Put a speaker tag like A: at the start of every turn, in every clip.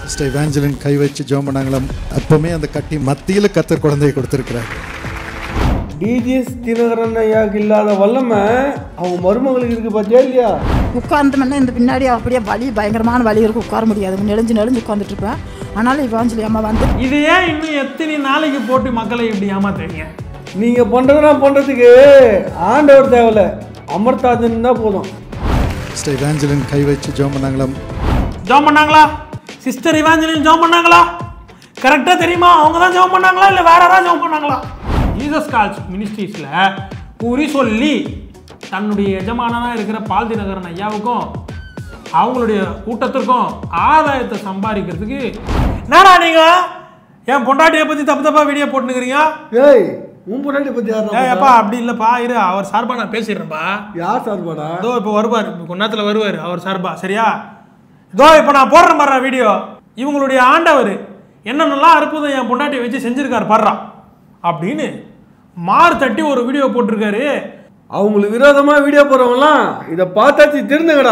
A: Sister Evangeline கை வச்சு ஜெபம் பண்ணாங்களாம் அப்பவுமே அந்த கட்டி மத்தியில் கத்தர் குழந்தையை கொடுத்துருக்கிறார்
B: டிஜிஎஸ் தினகரன் ஐயாவுக்கு இல்லாத வல்லமை அவங்க மருமகளுக்கு இருக்கு பார்த்தியா இல்லையா
C: உட்கார்ந்தோம்னா இந்த பின்னாடி அப்படியே வலி பயங்கரமான வலி இருக்கும் உட்கார முடியாது நெளிஞ்சு நெளிஞ்சு உட்காந்துட்டு இருப்பேன் ஆனாலும் இவாஞ்சலி அம்மா வந்து
D: இது ஏன் இன்னும் எத்தனை நாளைக்கு போட்டு மக்களை இப்படி ஏமாத்துறீங்க
B: நீங்க பண்றதுனா பண்றதுக்கு ஆண்டவர் தேவையில்ல அமர்தாஜன் தான் போதும்
A: சிஸ்டர் இவாஞ்சலின் கை வச்சு ஜெபம் பண்ணாங்களாம்
D: ஜாம் பண்ணாங்களா சிஸ்டர் இவாஞ்சலின் ஜாம் பண்ணாங்களா கரெக்டாக தெரியுமா அவங்க தான் ஜாம் பண்ணாங்களா இல்லை வேற யாராவது ஜாம் பண்ணாங்களா ஜீசஸ் கால்ஸ் மினிஸ்ட்ரீஸில் குறி சொல்லி தன்னுடைய எஜமானனாக இருக்கிற பால்தி நகரன் ஐயாவுக்கும் அவங்களுடைய கூட்டத்திற்கும் ஆதாயத்தை சம்பாதிக்கிறதுக்கு என்னடா நீங்க என் பொண்டாட்டியை பற்றி தப்பு தப்பாக வீடியோ போட்டுனுக்கிறீங்க
B: ஏய் உன் பொண்டாட்டி பத்தி யார்
D: ஏய் அப்பா அப்படி இல்லைப்பா இரு அவர் சார்பா நான் பேசிடுறேன்ப்பா
B: யார் சார்பாடா
D: இதோ இப்போ வருவார் இப்போ கொஞ்ச நேரத்தில் வருவார் அவர் சார்பா சரியா இதோ இப்போ நான் போடுறேன் பாடுறா வீடியோ இவங்களுடைய ஆண்டவர் என்னென்னலாம் அற்புதம் என் பொண்டாட்டியை வச்சு செஞ்சிருக்காரு பாடுறா அப்படின்னு மார் தட்டி ஒரு வீடியோ போட்டிருக்காரு
B: அவங்களுக்கு விரோதமா வீடியோ போடுறவங்களாம் இதை பார்த்தாச்சு திருந்துங்கடா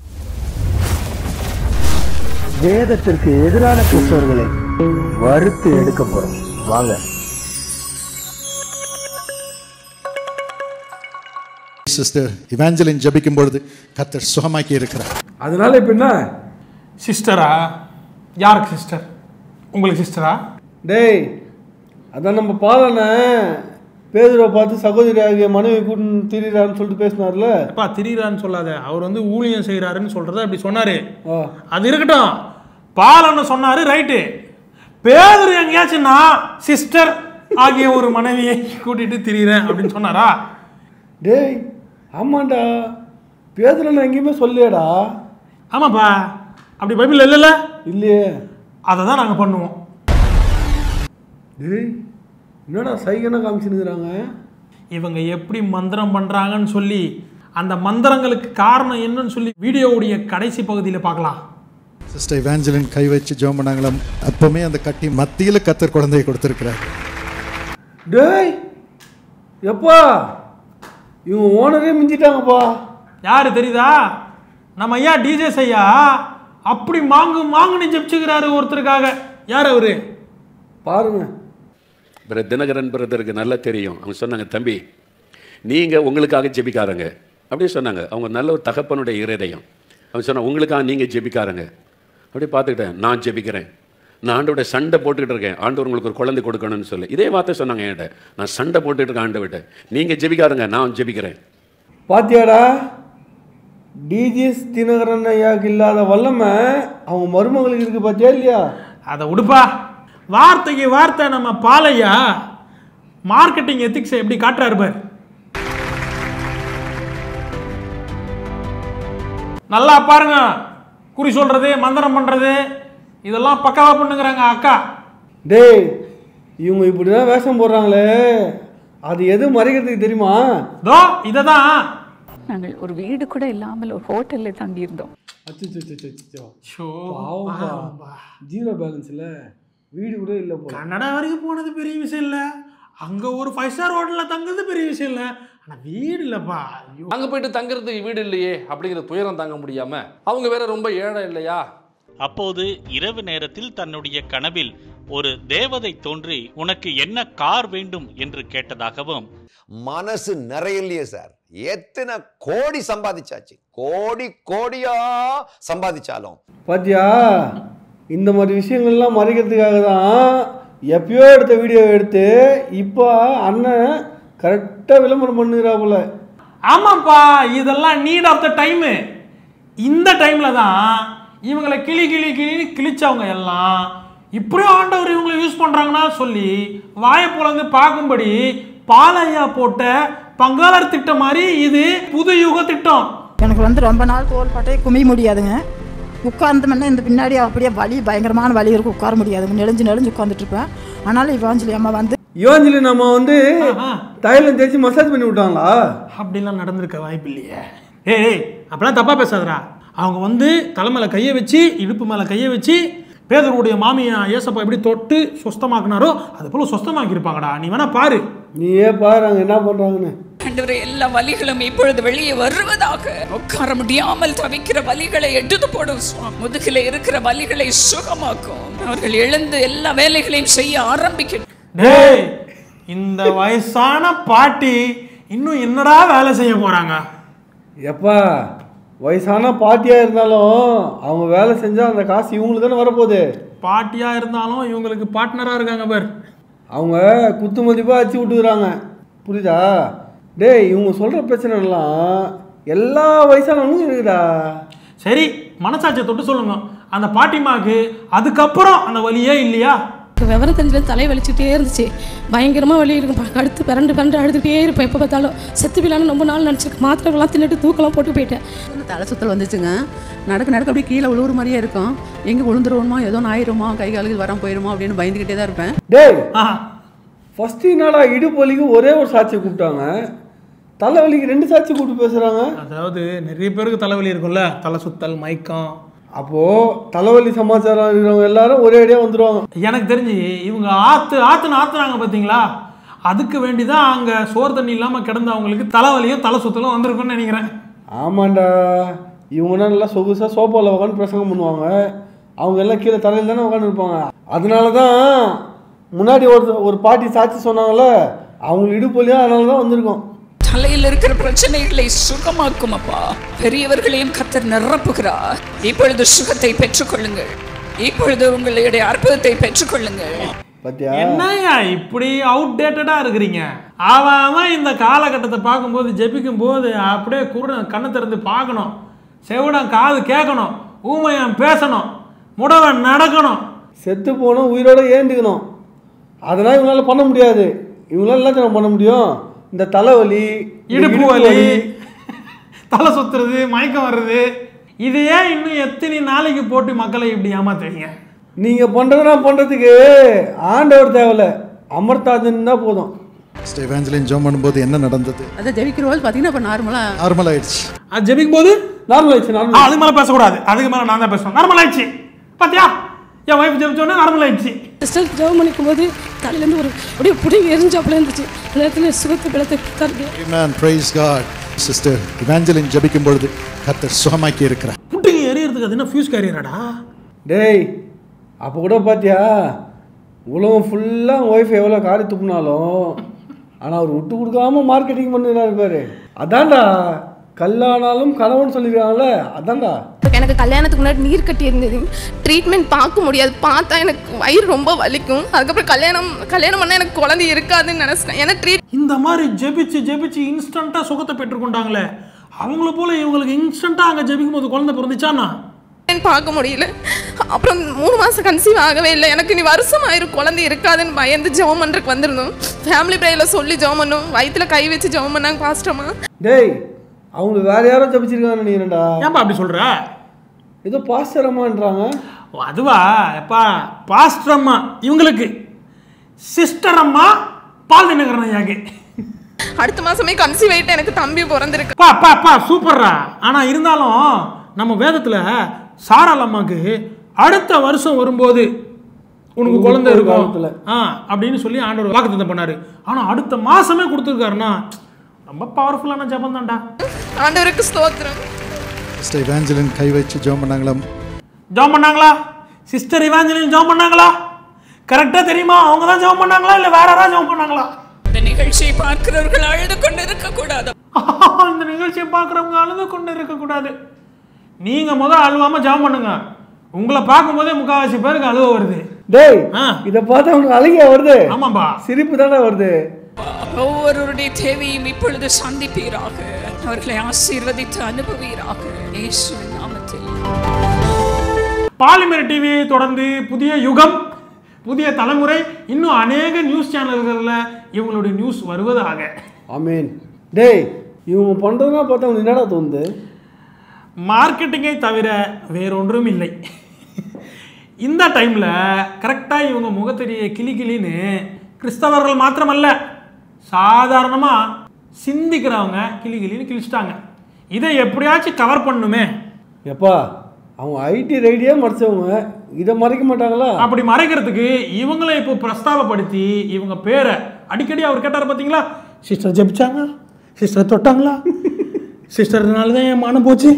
E: வேதத்திற்கு எதிரான கிறிஸ்தவர்களை வறுத்து எடுக்க போறோம் வாங்க
A: சிஸ்டர் இவாஞ்சலின் ஜெபிக்கும் பொழுது கத்தர் சுகமாக்கி இருக்கிறார்
B: அதனால இப்ப என்ன
D: சிஸ்டரா யாருக்கு சிஸ்டர் உங்களுக்கு சிஸ்டரா
B: டேய் அதான் நம்ம பாலனை பேதுரை பார்த்து சகோதரி ஆகிய மனைவி கூட்டு திரிறான்னு சொல்லிட்டு பேசினார்ல
D: அப்பா திரியிறான்னு சொல்லாத அவர் வந்து ஊழியம் செய்கிறாருன்னு சொல்கிறத அப்படி சொன்னார்
B: ஆ
D: அது இருக்கட்டும் பாலன்னு சொன்னாரு ரைட்டு பேதர் எங்கேயாச்சுன்னா சிஸ்டர் ஆகிய ஒரு மனைவியை கூட்டிட்டு திரியிறேன் அப்படின்னு சொன்னாரா
B: டேய் ஆமாண்டா பேதுரை நான் எங்கேயுமே சொல்லியேடா
D: ஆமாப்பா அப்படி பைபிள் இல்லைல்ல
B: இல்லையே
D: அதை தான் நாங்கள் பண்ணுவோம்
B: டேய் என்னடா சைகனை காமிச்சுனுக்குறாங்க
D: இவங்க எப்படி மந்திரம் பண்ணுறாங்கன்னு சொல்லி அந்த மந்திரங்களுக்கு காரணம் என்னன்னு சொல்லி வீடியோவுடைய கடைசி பகுதியில் பார்க்கலாம்
A: சிஸ்டர் இவாஞ்சலின் கை வச்சு ஜெபம் பண்ணாங்களாம் அப்பவுமே அந்த கட்டி மத்தியில் கத்தர் குழந்தையை கொடுத்துருக்கிறார்
B: டேய் எப்பா இவங்க ஓனரே மிஞ்சிட்டாங்கப்பா
D: யார் தெரியுதா நம்ம ஐயா டிஜேஸ் ஐயா அப்படி மாங்கு மாங்குன்னு ஜெபிச்சுக்கிறாரு ஒருத்தருக்காக யார் அவரு
B: பாருங்க
F: பிரதர் தினகரன் பிரதருக்கு நல்லா தெரியும் அவங்க சொன்னாங்க தம்பி நீங்கள் உங்களுக்காக ஜெபிக்காரங்க அப்படியே சொன்னாங்க அவங்க நல்ல ஒரு தகப்பனுடைய இருதயம் அவங்க சொன்னாங்க உங்களுக்காக நீங்கள் ஜெபிக்காரங்க அப்படியே பார்த்துக்கிட்டேன் நான் ஜெபிக்கிறேன் நான் ஆண்டோட சண்டை போட்டுக்கிட்டு இருக்கேன் ஆண்டவர் உங்களுக்கு ஒரு குழந்தை கொடுக்கணும்னு சொல்லி இதே வார்த்தை சொன்னாங்க என்கிட்ட நான் சண்டை போட்டுட்டு இருக்கேன் ஆண்டவர்கிட்ட நீங்கள் ஜெபிக்காரங்க நான் ஜெபிக்கிறேன்
B: பாத்தியாடா டிஜிஎஸ் தினகரன் ஐயாவுக்கு இல்லாத வல்லமை அவங்க மருமகளுக்கு இருக்கு பாத்தியா இல்லையா
D: அதை விடுப்பா வார்த்தைக்கு வார்த்தை நம்ம பாலையா மார்க்கெட்டிங் எத்திக்ஸை எப்படி காட்டுறாரு பார் நல்லா பாருங்க குறி சொல்றது மந்திரம் பண்றது இதெல்லாம் பக்காவா பண்ணுங்கிறாங்க அக்கா
B: டேய் இவங்க இப்படி தான் வேஷம் போடுறாங்களே அது எது மறைக்கிறதுக்கு தெரியுமா
D: தோ இதை தான்
G: நாங்கள் ஒரு வீடு கூட இல்லாமல் ஒரு ஹோட்டலில் தங்கியிருந்தோம்
B: அச்சோ பாவம்பா ஜீரோ பேலன்ஸ்ல வீடு கூட இல்லை போல
D: கன்னடா வரைக்கும் போனது பெரிய விஷயம் இல்லை அங்கே ஒரு ஃபைவ் ஸ்டார் ஹோட்டலில் தங்குறது பெரிய விஷயம் இல்லை ஆனால் வீடு இல்லைப்பா ஐயோ
H: அங்க போயிட்டு தங்குறதுக்கு வீடு இல்லையே அப்படிங்கிற துயரம் தாங்க முடியாம அவங்க வேற ரொம்ப ஏழை இல்லையா
I: அப்போது இரவு நேரத்தில் தன்னுடைய கனவில் ஒரு தேவதை தோன்றி உனக்கு என்ன கார் வேண்டும் என்று கேட்டதாகவும்
J: மனசு நிறையலையே சார் எத்தனை கோடி சம்பாதிச்சாச்சு கோடி கோடியா சம்பாதிச்சாலும்
B: பாத்தியா இந்த மாதிரி விஷயங்கள்லாம் மறைக்கிறதுக்காக தான் எப்பயோ எடுத்த வீடியோ எடுத்து இப்போ அண்ணன் கரெக்டாக விளம்பரம் பண்ணுகிறாப்புல
D: ஆமாப்பா இதெல்லாம் நீட் ஆஃப் த டைமு இந்த டைமில் தான் இவங்களை கிளி கிளி கிளி கிழிச்சவங்க எல்லாம் இப்படியும் ஆண்டவர் இவங்களை யூஸ் பண்ணுறாங்கன்னா சொல்லி வாயை பொழந்து பார்க்கும்படி பாலையா போட்ட பங்காளர் திட்டம் மாதிரி இது புது யுக திட்டம்
C: எனக்கு வந்து ரொம்ப நாள் தோல் பட்டையை குமிய முடியாதுங்க உட்கார்ந்தோம்னா இந்த பின்னாடி அப்படியே வலி பயங்கரமான வலி இருக்கும் உட்கார முடியாதுங்க நெளிஞ்சு நெளிஞ்சு உட்காந்துட்டு இருப்பேன் ஆனாலும் இவாஞ்சலி அம்மா வந்து
B: யுவாஞ்சலி நம்ம வந்து
D: ஆஹா.
B: தைலம் தேய்ச்சி மசாஜ் பண்ணி விட்டாங்களா
D: அப்படிலாம் நடந்திருக்க வாய்ப்பு இல்லையே ஏய் ஏய், அப்படிலாம் தப்பாக பேசாதடா அவங்க வந்து தலை மேலே கையை வச்சு இடுப்பு மேலே கையை வச்சு பேதருடைய மாமியை ஏசப்பா எப்படி தொட்டு சுஸ்தமாக்குனாரோ அது போல் சுஸ்தமாக்கியிருப்பாங்கடா நீ வேணா பாரு
B: நீயே பாரு அங்கே என்ன பண்ணுறாங்கன்னு
K: ஆண்டவரே எல்லா வலிகளும் இப்பொழுது வெளியே வருவதாக உட்கார முடியாமல் தவிக்கிற வலிகளை எடுத்து போடும் சுவாமி. முதுகில இருக்கிற வலிகளை சுகமாக்கும் அவர்கள் எழுந்து எல்லா வேலைகளையும் செய்ய ஆரம்பிக்கட்டும்
D: டேய் இந்த வயசான பாட்டி இன்னும் என்னடா வேலை செய்ய போறாங்க
B: எப்பா வயசான பாட்டியாக இருந்தாலும் அவங்க வேலை செஞ்சால் அந்த காசு இவங்களுக்கு தானே வரப்போகுது
D: பாட்டியா இருந்தாலும் இவங்களுக்கு பார்ட்னரா இருக்காங்க பார்
B: அவங்க குத்து மதிப்பாக அச்சு விட்டுக்கிறாங்க புரியுதா டேய் இவங்க சொல்கிற பிரச்சனைலாம் எல்லா வயசானவங்களும் இருக்குடா
D: சரி மனசாட்சியை தொட்டு சொல்லுங்க அந்த பாட்டிமாக்கு அதுக்கப்புறம் அந்த வலியே இல்லையா
L: விவரம் தெரிஞ்சது தலை வலிச்சுட்டே இருந்துச்சு பயங்கரமாக வலி இருக்கும் ப- கடுத்து பிறண்டு பிறண்டு அழுதுகிட்டே இருப்பேன் எப்போ பார்த்தாலும் செத்து விழான்னு ரொம்ப நாள் நினச்சிருக்கேன் மாத்திரைகள்லாம் தின்னுட்டு தூக்கெல்லாம் போட்டு போயிட்டேன்
M: தலை சுத்தல் வந்துச்சுங்க நடக்க நடக்க அப்படியே கீழே விழுவுற மாதிரியே இருக்கும் எங்கே விழுந்துருவோமா ஏதோ ஆயிருமா கை காலுக்கு வராம போயிருமா அப்படின்னு பயந்துக்கிட்டே தான் இருப்பேன்
B: டேய் ஃபஸ்ட்டு என்னடா இடுப்பு ஒரே ஒரு சாட்சியை கூப்பிட்டாங்க தலைவலிக்கு ரெண்டு சாட்சி கூப்பிட்டு பேசுகிறாங்க
D: அதாவது நிறைய பேருக்கு தலைவலி இருக்கும்ல தலை சுத்தல் மயக்கம்
B: அப்போது தலைவலி சமாச்சாரம் இருக்கிறவங்க எல்லாரும் ஒரே அடியாக வந்துடுவாங்க
D: எனக்கு தெரிஞ்சு இவங்க ஆத்து ஆத்துன்னு ஆத்துனாங்க பார்த்தீங்களா அதுக்கு வேண்டி தான் அங்கே சோறு தண்ணி இல்லாமல் கிடந்தவங்களுக்கு தலைவலியும் தலை சுத்தலும் வந்திருக்கும்னு நினைக்கிறேன்
B: ஆமாண்டா இவங்கன்னா நல்லா சொகுசாக சோஃபாவில் உட்காந்து பிரசங்கம் பண்ணுவாங்க அவங்க எல்லாம் கீழே தலையில் தானே உட்காந்துருப்பாங்க அதனால தான் முன்னாடி ஒரு ஒரு பாட்டி சாட்சி சொன்னாங்கல்ல அவங்க இடுப்புலையும் அதனால தான் வந்திருக்கோம்
K: தலையில் இருக்கிற பிரச்சனைகளை சுகமாக்கும் அப்பா பெரியவர்களையும் கத்தர் நிரப்புகிறார் இப்பொழுது சுகத்தை பெற்றுக்கொள்ளுங்கள் இப்பொழுது உங்களுடைய அற்புதத்தை பெற்றுக்கொள்ளுங்கள்
B: பாத்தியா
D: என்னய்யா இப்படி அவுடேட்டடாக இருக்கிறீங்க அவன் அவன் இந்த காலகட்டத்தை பார்க்கும்போது ஜெபிக்கும் போது அப்படியே குருட கண்ணை திறந்து பார்க்கணும் செவிடன் காது கேட்கணும் ஊமையன் பேசணும் முடவன் நடக்கணும்
B: செத்து போனோம் உயிரோட ஏந்துக்கணும் அதெல்லாம் இவங்களால பண்ண முடியாது இவங்களால எல்லாத்தையும் பண்ண முடியும் இந்த தலைவலி இந்த
D: இடுப்பு வலி தலை சுத்துறது மயக்கம் வர்றது இது ஏன் இன்னும் எத்தனை நாளைக்கு போட்டு மக்களை இப்படி ஏமாத்துறீங்க
B: நீங்கள் பண்ணுறதுனா பண்ணுறதுக்கு ஆண்டவர் தேவையில்ல அமர்த்தாதுன்னு தான் போதும்
A: சிஸ்டர் இவாஞ்சலின் ஜோம் பண்ணும்போது என்ன நடந்தது
M: அதை ஜெபிக்கிற போது பார்த்தீங்கன்னா இப்போ நார்மலாக
A: நார்மல் ஆயிடுச்சு
D: அது ஜெபிக்கும் போது
B: நார்மல் ஆயிடுச்சு
D: ஆ,
B: நார்மல்
D: அதுக்கு மேலே பேசக்கூடாது அதுக்கு மேலே நான் தான் பேசுவேன் நார்மல் ஆயிடுச்சு பாத்தியா என் ஒய்ஃப் ஜெபிச்சோடனே நார்மல் ஆயிடுச்சு
L: சிஸ்டர் ஜெபம் பண்ணிக்கும் போது தலையிலேருந்து ஒரு அப்படியே பிடிங்கி எரிஞ்சாப்புல இருந்துச்சு அந்த நேரத்தில் சுகத்தை பலத்தை தருது
A: Amen. Praise God. Sister Evangeline ஜெபிக்கும் பொழுது கர்த்தர் சுகமாக்கி இருக்கிறார்
D: புட்டிங்க எரியறதுக்கு அது என்ன ஃபியூஸ் கேரியராடா
B: டேய் அப்போ கூட பார்த்தியா உலகம் ஃபுல்லாக ஒய்ஃப் எவ்வளோ காரி துப்புனாலும் ஆனால் அவர் விட்டு கொடுக்காம மார்க்கெட்டிங் பண்ணுறாரு பாரு அதான்டா கல்லானாலும் கணவன் சொல்லியிருக்காங்கல்ல அதான்டா
N: எனக்கு கல்யாணத்துக்கு முன்னாடி நீர் கட்டி இருந்தது ட்ரீட்மெண்ட் பார்க்க முடியாது பார்த்தா எனக்கு வயிறு ரொம்ப வலிக்கும் அதுக்கப்புறம் கல்யாணம் கல்யாணம் பண்ணால் எனக்கு குழந்தை இருக்காதுன்னு நினச்சிட்டேன் ஏன்னா ட்ரீட்
D: இந்த மாதிரி ஜெபிச்சு ஜெபிச்சு இன்ஸ்டண்ட்டாக சுகத்தை பெற்றுக்கொண்டாங்களே அவங்கள போல இவங்களுக்கு இன்ஸ்டண்ட்டாக அங்கே ஜெபிக்கும் போது குழந்தை பிறந்துச்சானா
N: பார்க்க முடியல அப்புறம் மூணு மாதம் கன்சீவ் ஆகவே இல்லை எனக்கு நீ வருஷம் ஆயிரும் குழந்தை இருக்காதுன்னு பயந்து ஜெபம் பண்ணுறதுக்கு வந்திருந்தோம் ஃபேமிலி ப்ரேயரில் சொல்லி ஜெபம் பண்ணோம் வயிற்றுல கை வச்சு ஜெபம் பண்ணாங்க பாஸ்டமா
B: டேய் அவங்களுக்கு வேற யாரோ ஜபிச்சிருக்காங்கன்னு நினைக்கிறேன்டா
D: ஏன்பா அப்படி சொல்ற
B: ஏதோ பாஸ்டரம்மான்றாங்க
D: ஓ, அதுவா எப்பா பாஸ்டர் அம்மா இவங்களுக்கு சிஸ்டர் அம்மா பால் தினகரன் ஐயாக்கு
N: அடுத்த மாதமே கன்சீவ் ஆகிட்டு எனக்கு தம்பி பிறந்திருக்கு
D: பா பா பா சூப்பர்ரா ஆனால் இருந்தாலும் நம்ம வேதத்தில் சாராள் அம்மாக்கு அடுத்த வருஷம் வரும்போது உனக்கு குழந்தை இருக்கும்
B: காலத்துல.
D: ஆ அப்படின்னு சொல்லி ஆண்டவர் வாக்குத்தத்தம் பண்ணாரு ஆனால் அடுத்த மாசமே கொடுத்துருக்காருன்னா ரொம்ப பவர்ஃபுல்லான ஜபம் தான்டா
N: ஆண்டவருக்கு ஸ்தோத்திரம்
A: சிஸ்டர் இவாஞ்சலின் கை வச்சு ஜோம் பண்ணாங்களாம்
D: ஜாம் பண்ணாங்களா சிஸ்டர் இவாஞ்சலின் ஜாம் பண்ணாங்களா கரெக்டாக தெரியுமா அவங்க தான் ஜாம் பண்ணாங்களா இல்லை வேற யாராவது ஜாம் பண்ணாங்களா
K: இந்த நிகழ்ச்சியை பார்க்கிறவர்கள் அழுது கொண்டு இருக்கக்கூடாது
D: இந்த நிகழ்ச்சியை பார்க்குறவங்க அழுது கொண்டு இருக்கக்கூடாது நீங்கள் முதல் அழுவாமல் ஜாம் பண்ணுங்க உங்களை பார்க்கும்போதே முக்கால்வாசி பேருக்கு அழுவ வருது
B: டேய்
D: ஆ.
B: இதை பார்த்தா உனக்கு அழுகையா வருது
D: ஆமாம்பா
B: சிரிப்பு தானே வருது
K: ஒவ்வொருவருடைய தேவையும் இப்பொழுது சந்திப்பீராக அவர்களை ஆசீர்வதித்து அனுபவீராக இயேசுவின் நாமத்தில்
D: பாலிமர் டிவி தொடர்ந்து புதிய யுகம் புதிய தலைமுறை இன்னும் அநேக நியூஸ் சேனல்களில் இவங்களுடைய நியூஸ் வருவதாக
B: ஆமீன் டேய் இவங்க பண்ணுறதுனா பார்த்தா உனக்கு என்னடா தோணுது
D: மார்க்கெட்டிங்கை தவிர வேறொன்றும் இல்லை இந்த டைமில் கரெக்டாக இவங்க முகத்தடியை கிளி கிளின்னு கிறிஸ்தவர்கள் மாத்திரமல்ல சாதாரணமாக சிந்திக்கிறவங்க கிளி கிளின்னு கிழிச்சிட்டாங்க இதை எப்படியாச்சும் கவர் பண்ணுமே
B: எப்பா அவங்க ஐடி ரைடியே மறைச்சவங்க இதை மறைக்க மாட்டாங்களா
D: அப்படி மறைக்கிறதுக்கு இவங்களை இப்போ பிரஸ்தாபப்படுத்தி இவங்க பேரை அடிக்கடி அவர் கேட்டார் பார்த்தீங்களா சிஸ்டர் ஜெபிச்சாங்க சிஸ்டர் தொட்டாங்களா சிஸ்டர்னால தான் என் மானம் போச்சு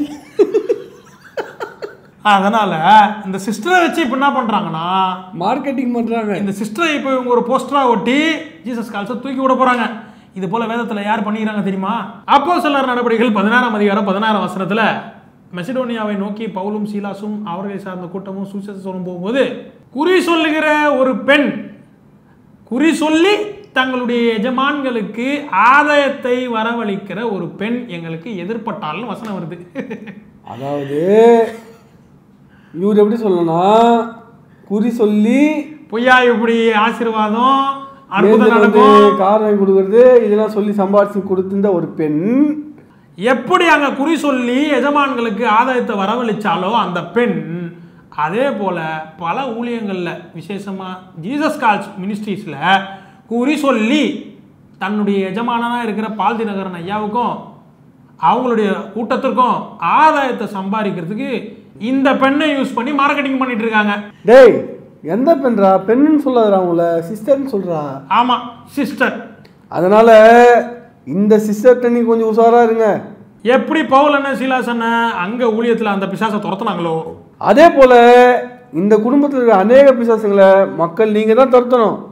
D: அதனால இந்த சிஸ்டரை வச்சு இப்போ என்ன பண்றாங்கன்னா
B: மார்க்கெட்டிங் பண்றாங்க
D: இந்த சிஸ்டரை இப்போ இவங்க ஒரு போஸ்டரா ஒட்டி ஜீசஸ் கால்ஸை தூக்கி விட போறாங்க இது போல வேதத்துல யார் பண்ணிக்கிறாங்க தெரியுமா அப்போ சிலர் நடவடிக்கைகள் பதினாறாம் அதிகாரம் பதினாறாம் வசனத்துல மெசிடோனியாவை நோக்கி பவுலும் சீலாசும் அவர்களை சார்ந்த கூட்டமும் சுவிசேஷம் சொல்லும் போகும்போது குறி சொல்லுகிற ஒரு பெண் குறி சொல்லி தங்களுடைய எஜமான்களுக்கு ஆதாயத்தை வரவழைக்கிற ஒரு பெண் எங்களுக்கு எதிர்பட்டால்னு வசனம் வருது
B: அதாவது இவர் எப்படி சொல்லணும்னா குறி சொல்லி
D: பொய்யா இப்படி ஆசீர்வாதம் அற்புதம்
B: நேர்ல வந்து
D: நடக்கும்
B: கார் வாங்கி கொடுக்கறது இதெல்லாம் சொல்லி சம்பாதிச்சு கொடுத்திருந்த ஒரு பெண்
D: எப்படி அங்க குறி சொல்லி எஜமான்களுக்கு ஆதாயத்தை வரவழைச்சாலோ அந்த பெண் அதே போல பல ஊழியங்கள்ல விசேஷமா ஜீசஸ் கால்ஸ் மினிஸ்ட்ரீஸ்ல குறி சொல்லி தன்னுடைய எஜமானனா இருக்கிற பால் தினகரன் ஐயாவுக்கும் அவங்களுடைய கூட்டத்திற்கும் ஆதாயத்தை சம்பாதிக்கிறதுக்கு இந்த பெண்ணை யூஸ் பண்ணி மார்க்கெட்டிங் பண்ணிட்டு இருக்காங்க
B: டேய் எந்த பெண்றா பெண்ணுன்னு சொல்லாதடா உங்களை சிஸ்டர்னு சொல்றா
D: ஆமா சிஸ்டர்
B: அதனால இந்த சிஸ்டர்கிட்ட நீ கொஞ்சம் உஷாரா இருங்க
D: எப்படி பவுல் அண்ணன் சீலாஸ் அண்ணன் அங்க ஊழியத்துல அந்த பிசாசை துரத்துனாங்களோ
B: அதே போல இந்த குடும்பத்தில் இருக்கிற அநேக பிசாசுங்களை மக்கள் நீங்க தான் துரத்தணும்